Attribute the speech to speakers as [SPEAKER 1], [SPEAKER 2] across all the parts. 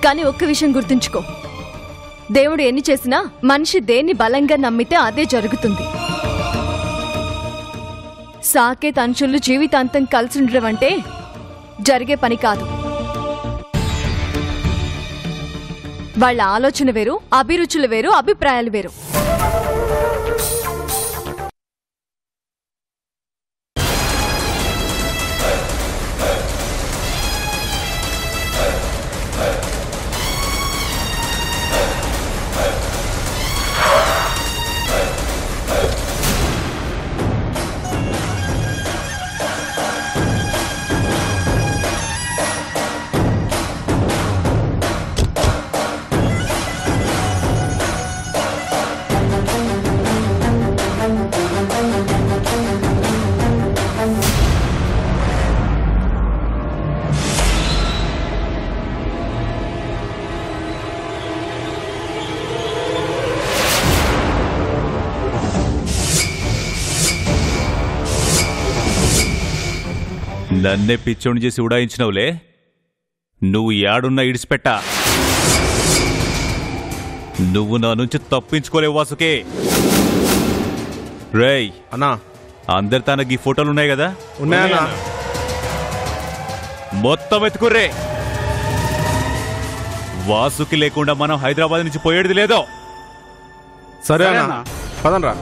[SPEAKER 1] కానీ ఒక్క విషయం గుర్తుంచుకో దేవుడు ఎన్ని చేసినా మనిషి దేన్ని బలంగా నమ్మితే అదే జరుగుతుంది సాకేత్ అంచులు జీవితాంతం కలిసి ఉండడం అంటే జరిగే పని కాదు వాళ్ళ ఆలోచన వేరు అభిరుచులు వేరు అభిప్రాయాలు వేరు
[SPEAKER 2] నన్నే పిచ్చోని చేసి ఉడాయించినవులే నువ్వు యాడున్నా ఇడిచిపెట్టా నువ్వు నా నుంచి తప్పించుకోలేవు వాసుకే రేయ్
[SPEAKER 3] అన్నా
[SPEAKER 2] అందరి తనకి ఈ ఫోటోలు ఉన్నాయి కదా
[SPEAKER 3] ఉన్నాయన్నా
[SPEAKER 2] మొత్తం ఎత్తుకుర్రే వాసుకి లేకుండా మనం హైదరాబాద్ నుంచి పోయేది లేదో
[SPEAKER 3] సరే అన్నా పదనరా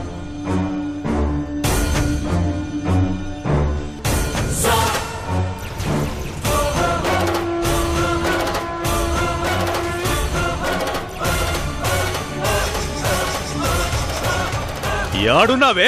[SPEAKER 2] యాడున్నావే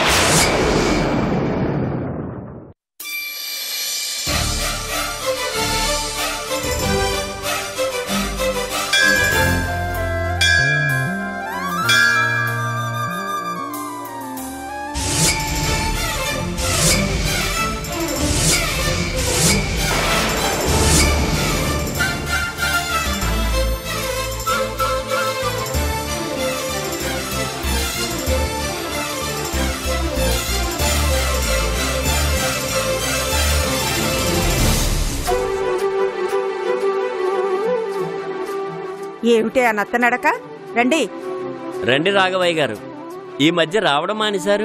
[SPEAKER 4] ఏమిటే ఆ నత్త నడక రండి
[SPEAKER 5] రండి రాఘవయ్య గారు ఈ మధ్య రావడం మానేశారు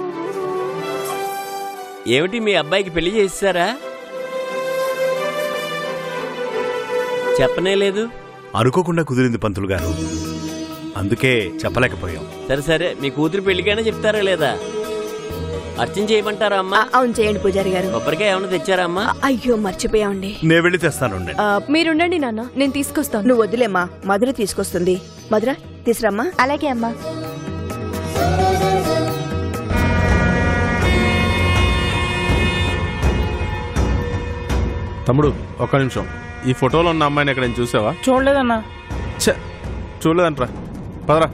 [SPEAKER 5] ఏమిటి మీ అబ్బాయికి పెళ్లి చేస్తారా చెప్పనే లేదు
[SPEAKER 6] అనుకోకుండా కుదిరింది పంతులు గారు అందుకే చెప్పలేకపోయాం
[SPEAKER 5] సరే సరే మీ కూతురు పెళ్లికైనా చెప్తారా లేదా అర్చన చేయమంటారా అమ్మా
[SPEAKER 7] అవును చేయండి పూజారి గారు
[SPEAKER 5] కొబ్బరికాయ ఏమైనా తెచ్చారా అమ్మా
[SPEAKER 7] అయ్యో మర్చిపోయామండి
[SPEAKER 6] నేను వెళ్ళి తెస్తానుండే
[SPEAKER 7] ఆ,
[SPEAKER 1] మీరుండండి నాన్న నేను తీసుకొస్తాను
[SPEAKER 4] నువ్వు వదిలేమ్మా మధుర తీసుకొస్తుంది మధుర తీసురమ్మా
[SPEAKER 1] అలాగే అమ్మా
[SPEAKER 3] తమ్ముడు ఒక్క నిమిషం ఈ ఫోటోలో ఉన్న అమ్మాయిని ఎక్కడ చూసావా
[SPEAKER 8] చూడలేదన్నా
[SPEAKER 3] ఛ చూడలేదంట్రా పదరా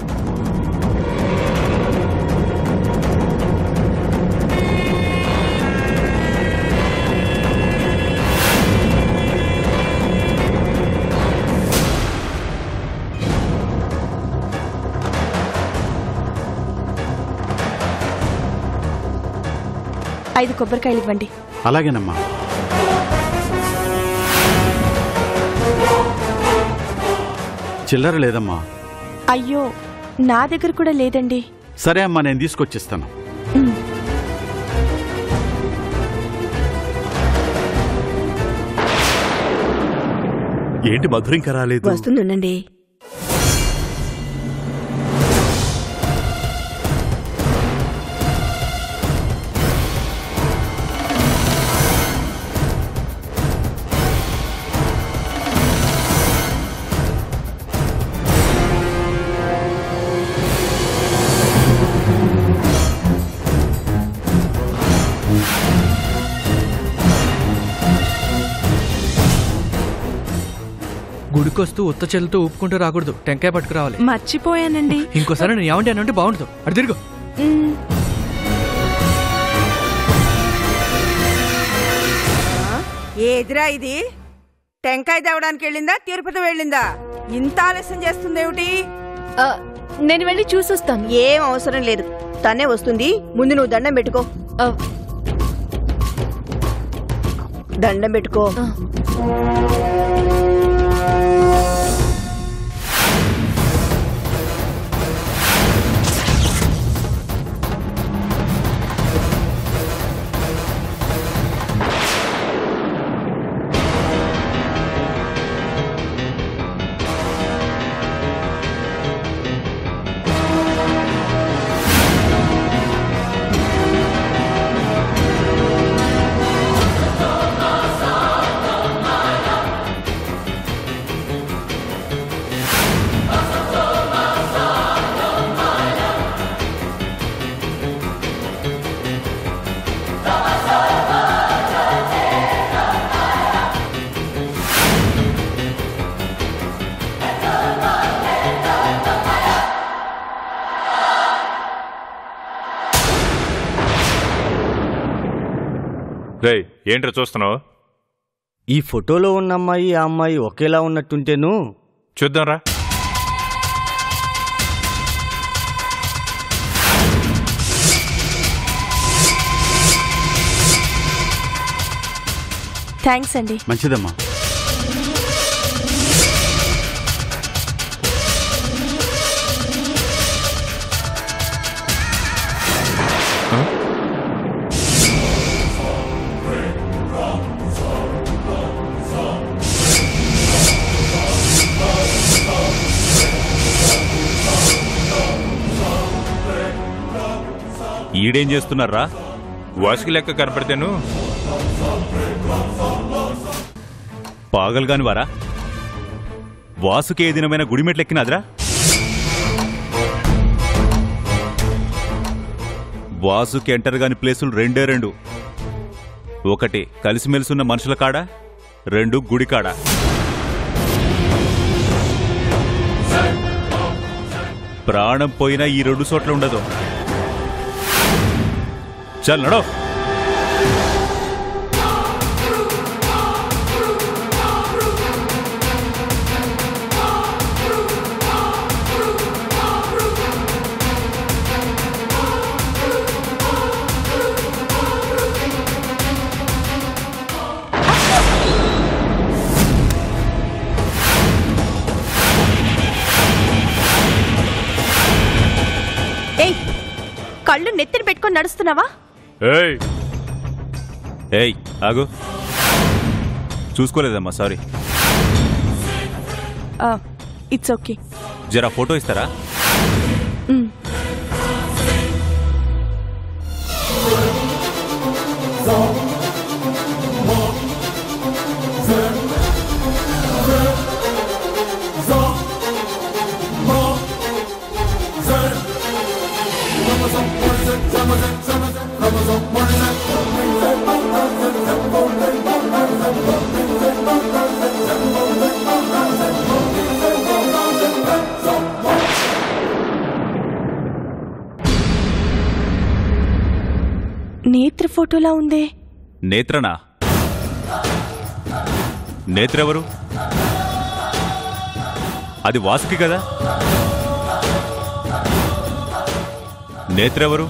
[SPEAKER 7] ఐదు కొబ్బరికాయలు ఇవ్వండి
[SPEAKER 6] అలాగేనమ్మా చిల్లర లేదమ్మా
[SPEAKER 7] అయ్యో నా దగ్గర కూడా లేదండి
[SPEAKER 6] సరే అమ్మా నేను తీసుకొచ్చిస్తాను ఏంటి మధుర ఇంకా రాలేదు
[SPEAKER 4] వస్తుంది ఉండండి
[SPEAKER 8] గుడికొస్తూ ఉత్త చెల్లుతో ఊపుకుంటూ రాకూడదు టెంకాయ పట్టుకురావాలి
[SPEAKER 7] మర్చిపోయానండి
[SPEAKER 8] ఇంకోసారి నేను ఏమంటే అంటే బాగుంటుంది అటు తిరుగు
[SPEAKER 7] మ్,
[SPEAKER 4] ఏదిరా ఇది టెంకాయ తేవడానికి వెళ్ళిందా తిరుపతి వెళ్ళిందా ఇంత ఆలస్యం చేస్తుందేమిటి
[SPEAKER 1] ఆ, నేను వెళ్ళి చూసొస్తాను
[SPEAKER 4] ఏం అవసరం లేదు తనే వస్తుంది ముందు నువ్వు దండం పెట్టుకో
[SPEAKER 1] ఆ,
[SPEAKER 4] దండం పెట్టుకో
[SPEAKER 1] ఆ.
[SPEAKER 2] రే ఏంట్రా చూస్తున్నావు
[SPEAKER 9] ఈ ఫోటోలో ఉన్న అమ్మాయి ఆ అమ్మాయి ఒకేలా ఉన్నట్టుంటేను
[SPEAKER 2] చూద్దాంరా
[SPEAKER 7] థ్యాంక్స్ అండి
[SPEAKER 6] మంచిదమ్మా
[SPEAKER 2] ఈడేం చేస్తున్నారా వాసుకి లెక్క కనపడితేను పాగలు కాని వారా వాసుకి ఏ దినమైన గుడిమెట్లెక్కినదిరా వాసుకి ఎంటర్ కాని ప్లేసులు రెండే రెండు ఒకటి కలిసిమెలిసి ఉన్న మనుషుల కాడ రెండు గుడి కాడ ప్రాణం పోయినా ఈ రెండు చోట్ల ఉండదు చల్ నడో
[SPEAKER 7] ఏయ్ కళ్ళు నెత్తిన పెట్టుకొని నడుస్తున్నావా
[SPEAKER 2] ఏయ్ ఏయ్ ఆగు చూసుకోలేదమ్మా సారీ
[SPEAKER 7] ఇట్స్ ఓకే
[SPEAKER 2] జరా ఫోటో ఇస్తారా
[SPEAKER 7] నేత్ర ఫోటోలా ఉందే
[SPEAKER 2] నేత్రనా నేత్రెవరు అది వాసుకి కదా నేత్రెవరు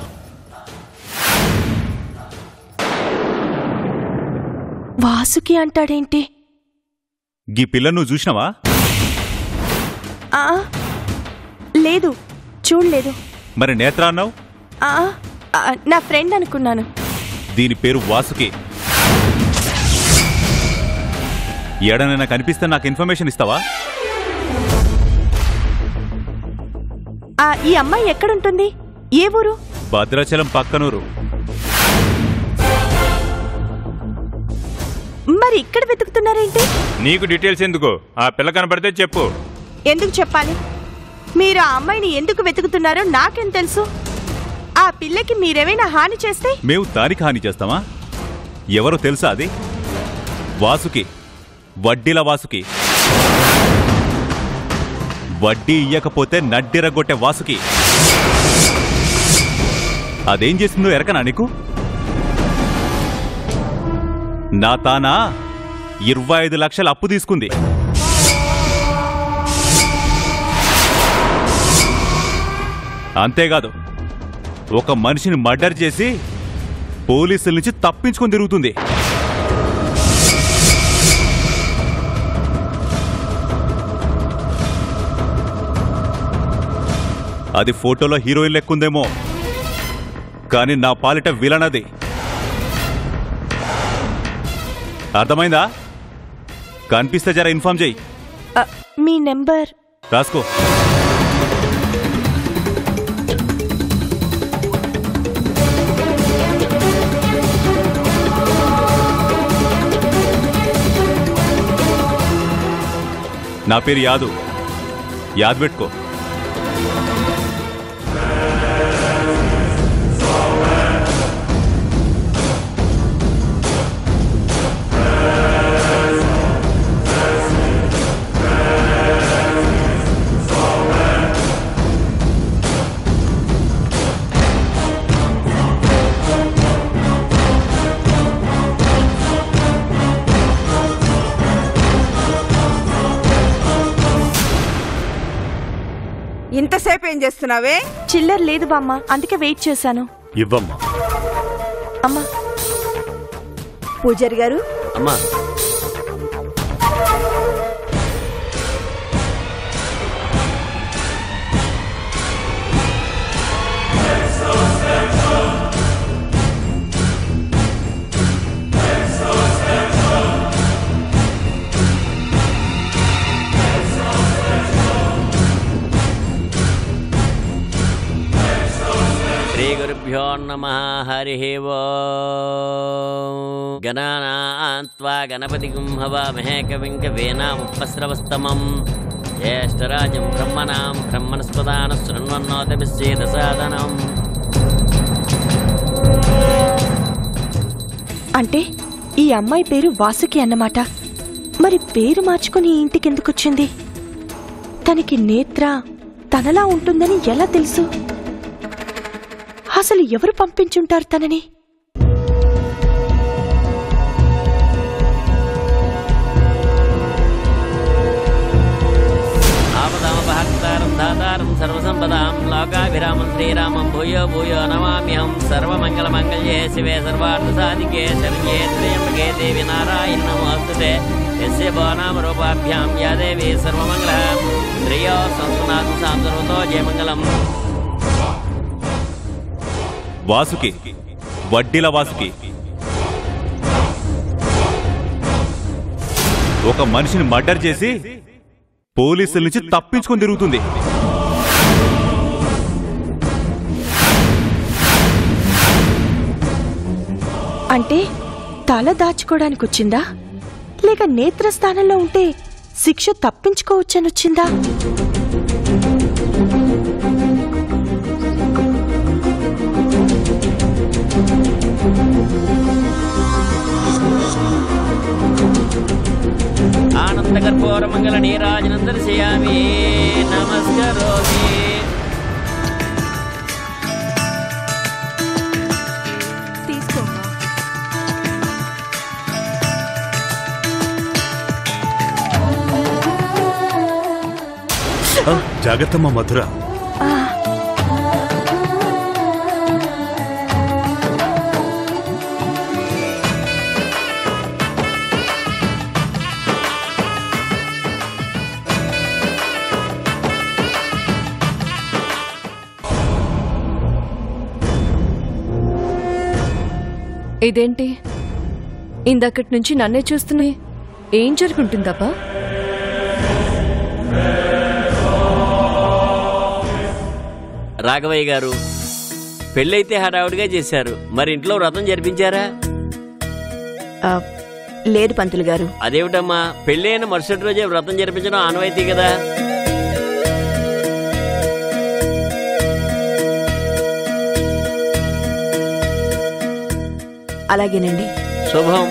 [SPEAKER 7] వాసుకి అంటాడేంటి
[SPEAKER 2] గీ పిల్ల నువ్వు చూసినావా
[SPEAKER 7] ఆ, లేదు చూడలేదు
[SPEAKER 2] మరి నేత్ర అన్నావు
[SPEAKER 7] ఆ, ఆ, నా ఫ్రెండ్ అనుకున్నాను
[SPEAKER 2] దీని పేరు వాసుకి ఏడనైనా కనిపిస్తే నాకు ఇన్ఫర్మేషన్ ఇస్తావా
[SPEAKER 7] ఆ, ఈ అమ్మాయి ఎక్కడుంటుంది ఏ ఊరు
[SPEAKER 2] భద్రాచలం పక్కనూరు
[SPEAKER 7] మరి ఇక్కడ వెతుకుతున్నారేంటి
[SPEAKER 2] నీకు డీటెయిల్స్ ఎందుకు ఆ పిల్ల కనపడితే చెప్పు
[SPEAKER 7] ఎందుకు చెప్పాలి మీరు ఆ అమ్మాయిని ఎందుకు వెతుకుతున్నారో నాకేం తెలుసు ఆ పిల్లకి మీరేమైనా హాని చేస్తే
[SPEAKER 2] మేము దానికి హాని చేస్తామా ఎవరో తెలుసా అది వాసుకి వడ్డీల వాసుకి వడ్డీ ఇయ్యకపోతే నడ్డిరగొట్టే వాసుకి అదేం చేసిందో ఎరకనా నీకు నా తానా ఇరవై ఐదు లక్షల అప్పు తీసుకుంది అంతేకాదు ఒక మనిషిని మర్డర్ చేసి పోలీసుల నుంచి తప్పించుకొని తిరుగుతుంది అది ఫోటోలో హీరోయిన్ లెక్కుందేమో కానీ నా పాలిట విలన్ అది అర్థమైందా కనిపిస్తే జర ఇన్ఫార్మ్ చేయి
[SPEAKER 7] ఆ, మీ నెంబర్
[SPEAKER 2] రాసుకో నా పేరు యాదు యాద్ పెట్టుకో
[SPEAKER 4] ఇంతసేపు ఏం చేస్తున్నావే
[SPEAKER 7] చిల్లర లేదు బామ్మ అందుకే వెయిట్ చేశాను
[SPEAKER 6] ఇవ్వమ్మా
[SPEAKER 7] అమ్మా
[SPEAKER 4] పూజారి గారు
[SPEAKER 5] అమ్మా శ్రీగురుభ్యో నమ హరి ఓం గణానాన్త్వా గణపతి హవామహే కవిం కవేనాముపస్రవస్తమం జ్యేష్ఠరాజం బ్రహ్మణాం బ్రహ్మణస్పదాన శృణ్వన్నోతమిశ్చేత సాధనం
[SPEAKER 7] అంటే ఈ అమ్మాయి పేరు వాసుకి అన్నమాట మరి పేరు మార్చుకుని ఈ ఇంటికి ఎందుకొచ్చింది తనకి నేత్ర తనలా ఉంటుందని ఎలా తెలుసు అసలు ఎవరు పంపించుంటారు తనని
[SPEAKER 5] ఆపదామపహర్తారం దాతారం సర్వసంపదాం లోకాభిరామం శ్రీరామం భూయో భూయో నమామ్యహం సర్వమంగళమంగళ్యే శివే సర్వార్థ సాధికే శరణ్యే త్రయంబకే దేవి నారాయణ నమోస్తుతే యస్య భవనామ రూపాభ్యాం యా దేవి సర్వమంగళ శ్రియో సంస్కృనాథ సాంసర్వతో జయమంగళం
[SPEAKER 2] వాసుకి వడ్డీల వాసుకి ఒక మనిషిని మర్డర్ చేసి పోలీసుల నుంచి తప్పించుకొని తిరుగుతుంది
[SPEAKER 7] అంటే తల దాచుకోవడానికి వచ్చిందా లేక నేత్రస్థానంలో ఉంటే శిక్ష తప్పించుకోవచ్చనొచ్చిందా
[SPEAKER 5] ఆనందకర్పూర మంగళ నీరాజనం దర్శయామి నమస్కరోమి
[SPEAKER 7] తీసుకోమ్మా
[SPEAKER 6] జాగ్రత్తమ్మా మధుర
[SPEAKER 1] ఇదేంటి ఇందక్కడి నుంచి నన్నే చూస్తున్నాయి ఏం జరుగుంటుందబ్బా
[SPEAKER 5] రాఘవయ్య గారు పెళ్ళైతే హడావుడిగా చేశారు మరి ఇంట్లో వ్రతం జరిపించారా
[SPEAKER 4] ఆ, లేదు పంతులు గారు
[SPEAKER 5] అదేమిటమ్మా పెళ్ళైన మరుసటి రోజే వ్రతం జరిపించడం ఆనవాయితీ కదా
[SPEAKER 4] అలాగేనండి
[SPEAKER 5] శుభం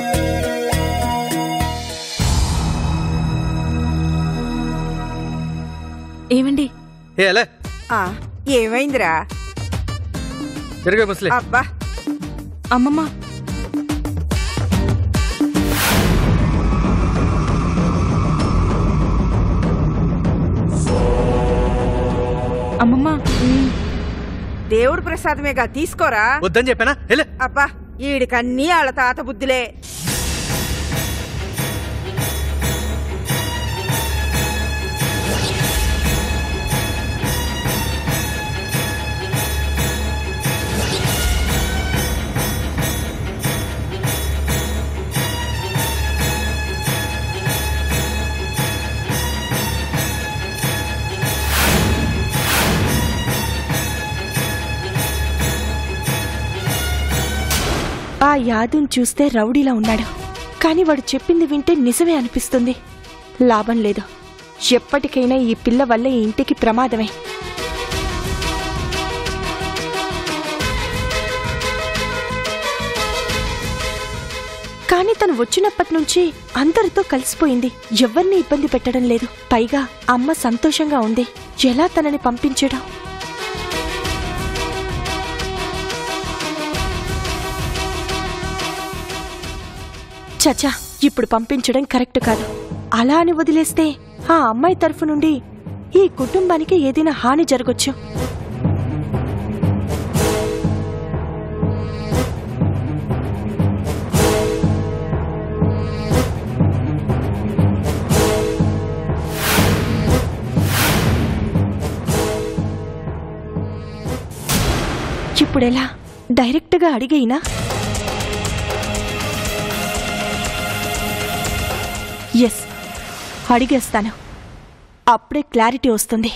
[SPEAKER 1] ఏమండి
[SPEAKER 8] ఏ అలే
[SPEAKER 4] ఆ, ఏమైందిరా
[SPEAKER 8] తిరిగే ముసలి
[SPEAKER 4] అబ్బా
[SPEAKER 7] అమ్మమ్మ అమ్మమ్మ
[SPEAKER 4] దేవుడు ప్రసాదమేగా తీసుకోరా
[SPEAKER 8] వద్దని చెప్పానా వెళ్ళే
[SPEAKER 4] అబ్బా ఈడికన్నీ వాళ్ళ తాత బుద్ధులే
[SPEAKER 7] ఆ యాదుని చూస్తే రౌడీలా ఉన్నాడు కానీ వాడు చెప్పింది వింటే నిజమే అనిపిస్తుంది లాభం లేదు ఎప్పటికైనా ఈ పిల్ల వల్ల ఈ ఇంటికి ప్రమాదమే కానీ తను వచ్చినప్పటి నుంచి అందరితో కలిసిపోయింది ఎవరిని ఇబ్బంది పెట్టడం లేదు పైగా అమ్మ సంతోషంగా ఉంది ఎలా తనని పంపించడం చచా ఇప్పుడు పంపించడం కరెక్ట్ కాదు అలా అని వదిలేస్తే ఆ అమ్మాయి తరఫు నుండి ఈ కుటుంబానికి ఏదైనా హాని జరగొచ్చు ఇప్పుడెలా డైరెక్ట్గా అడిగైనా ఎస్ అడిగేస్తాను అప్పుడే క్లారిటీ వస్తుంది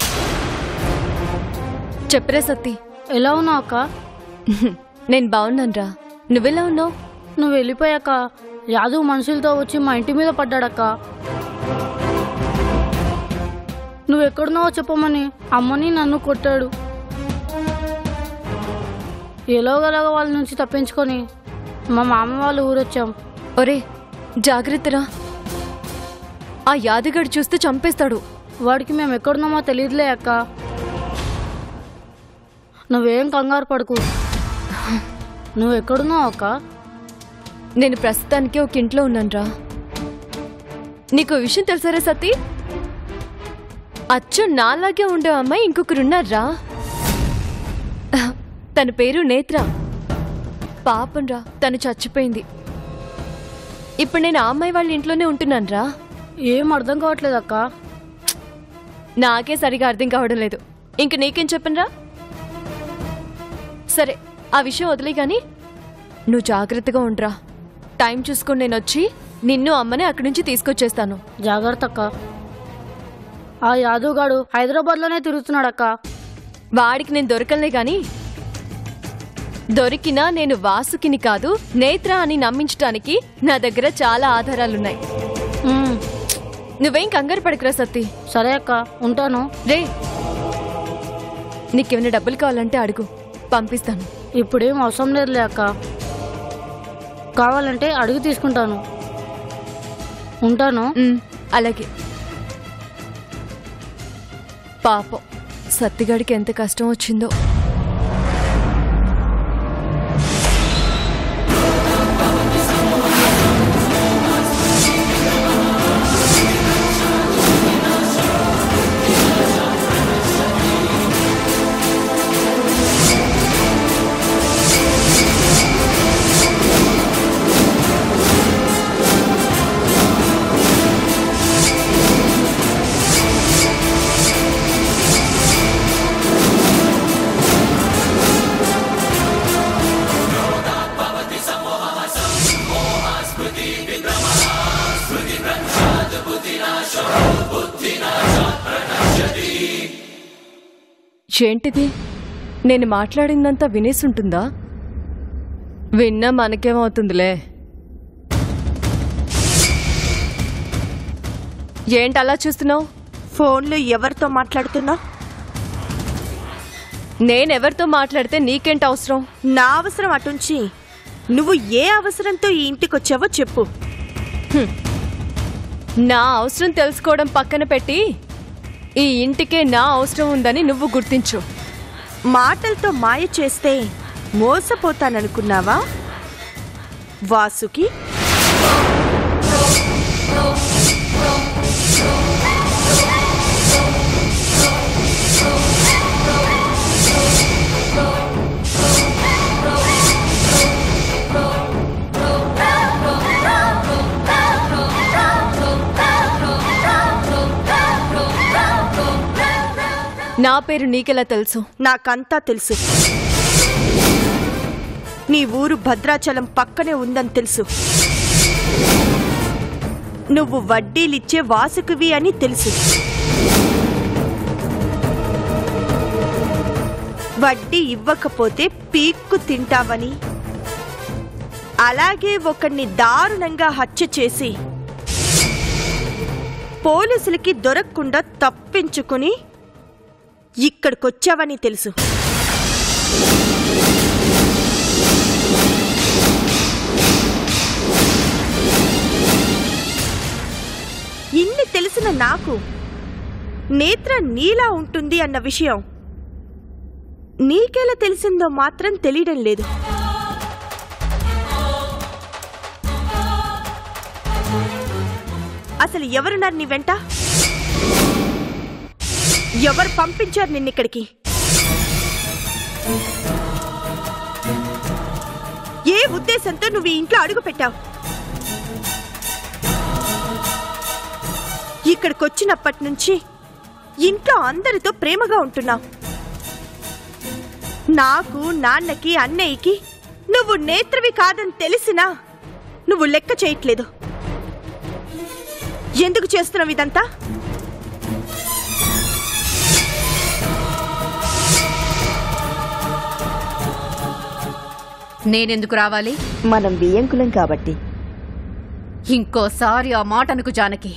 [SPEAKER 1] చెప్పరా సత్తి
[SPEAKER 10] ఎలా ఉన్నావు అక్క
[SPEAKER 1] నేను బాగున్నానురా నువ్వెలా ఉన్నావు
[SPEAKER 10] నువ్వు వెళ్ళిపోయాక యాదవ్ మనుషులతో వచ్చి మా ఇంటి మీద పడ్డాడక్క నువ్వు ఎక్కడున్నావో చెప్పమని అమ్మని నన్ను కొట్టాడు ఎలాగోలాగా వాళ్ళ నుంచి తప్పించుకొని మా మామ వాళ్ళు ఊరొచ్చాం
[SPEAKER 1] ఒరే జాగ్రత్తరా ఆ యాదగాడు చూస్తే చంపేస్తాడు
[SPEAKER 10] వాడికి మేము ఎక్కడున్నామో తెలియదులే అక్క నువ్వేం కంగారు పడకు నువ్వు ఎక్కడున్నావు అక్క
[SPEAKER 1] నేను ప్రస్తుతానికి ఒక ఇంట్లో ఉన్నానురా నీకు ఓ విషయం తెలుసారా సతీ అచ్చు నాలాగే ఉండే అమ్మాయి ఇంకొకరున్నారా తన పేరు నేత్ర పాపంరా తను చచ్చిపోయింది ఇప్పుడు నేను ఆ అమ్మాయి వాళ్ళ ఇంట్లోనే ఉంటున్నానురా
[SPEAKER 10] ఏం అర్థం కావట్లేదు అక్క
[SPEAKER 1] నాకే సరిగా అర్థం కావడం లేదు ఇంక నీకేం చెప్పనురా సరే ఆ విషయం వదిలే గాని నువ్వు జాగ్రత్తగా ఉండరా టైం చూసుకొని నేను వచ్చి నిన్ను అమ్మని అక్కడి నుంచి తీసుకొచ్చేస్తాను
[SPEAKER 10] జాగ్రత్త అక్క ఆ యాదవ్ గాడు హైదరాబాద్లోనే తిరుగుతున్నాడు అక్క
[SPEAKER 1] వాడికి నేను దొరకలే గాని దొరికినా నేను వాసుకిని కాదు నేత్ర అని నమ్మించటానికి నా దగ్గర చాలా ఆధారాలున్నాయి
[SPEAKER 10] ఉమ్,
[SPEAKER 1] నువ్వేం కంగారు పడకురా సత్తి
[SPEAKER 10] సరే అక్క ఉంటాను
[SPEAKER 1] రే నీకేమైనా డబ్బులు కావాలంటే అడుగు పంపిస్తాను
[SPEAKER 10] ఇప్పుడేం అవసరం లేదులే అక్క కావాలంటే అడుగు తీసుకుంటాను ఉంటాను
[SPEAKER 1] ఉమ్, అలాగే పాపం సత్తిగాడికి ఎంత కష్టం వచ్చిందో ఏంటిది నేను మాట్లాడిందంతా వినేసుంటుందా విన్నా మనకేమవుతుందిలే ఏంటి అలా చూస్తున్నావు
[SPEAKER 7] ఫోన్లో ఎవరితో మాట్లాడుతున్నా
[SPEAKER 1] నేనెవరితో మాట్లాడితే నీకేంటి అవసరం
[SPEAKER 7] నా అవసరం అటుంచి నువ్వు ఏ అవసరంతో ఈ ఇంటికి వచ్చావో చెప్పు
[SPEAKER 1] నా అవసరం తెలుసుకోవడం పక్కన పెట్టి ఈ ఇంటికే నా అవసరం ఉందని నువ్వు గుర్తించు
[SPEAKER 7] మాటలతో మాయ చేస్తే మోసపోతాననుకున్నావా వాసుకి
[SPEAKER 1] నా పేరు నీకెలా తెలుసు
[SPEAKER 7] నాకంతా తెలుసు నీ ఊరు భద్రాచలం పక్కనే ఉందని తెలుసు నువ్వు వడ్డీలిచ్చే వాసుకువి అని తెలుసు వడ్డీ ఇవ్వకపోతే పీక్కు తింటావని అలాగే ఒకణ్ణి దారుణంగా హత్య చేసి పోలీసులకి దొరకకుండా తప్పించుకుని ఇక్కడికొచ్చావని తెలుసు ఇన్ని తెలిసిన నాకు నేత్ర నీలా ఉంటుంది అన్న విషయం నీకెలా తెలిసిందో మాత్రం తెలియడం లేదు అసలు ఎవరున్నారు నీ వెంట ఎవరు పంపించారు నిన్నిక్కడికి ఏ ఉద్దేశంతో నువ్వు ఈ ఇంట్లో అడుగు పెట్టావు ఇక్కడికొచ్చినప్పటి నుంచి ఇంట్లో అందరితో ప్రేమగా ఉంటున్నావు నాకు నాన్నకి అన్నయ్యకి నువ్వు నేత్రవి కాదని తెలిసినా నువ్వు లెక్క చేయట్లేదు ఎందుకు చేస్తున్నావు ఇదంతా
[SPEAKER 11] నేనెందుకు రావాలి
[SPEAKER 4] మనం బియ్యంకులం కాబట్టి
[SPEAKER 11] ఇంకోసారి ఆ మాటనుకు జానకి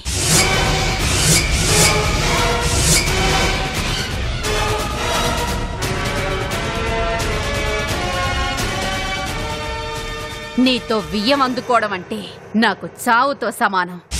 [SPEAKER 11] నీతో వియ్యం అందుకోవడం అంటే నాకు చావుతో సమానం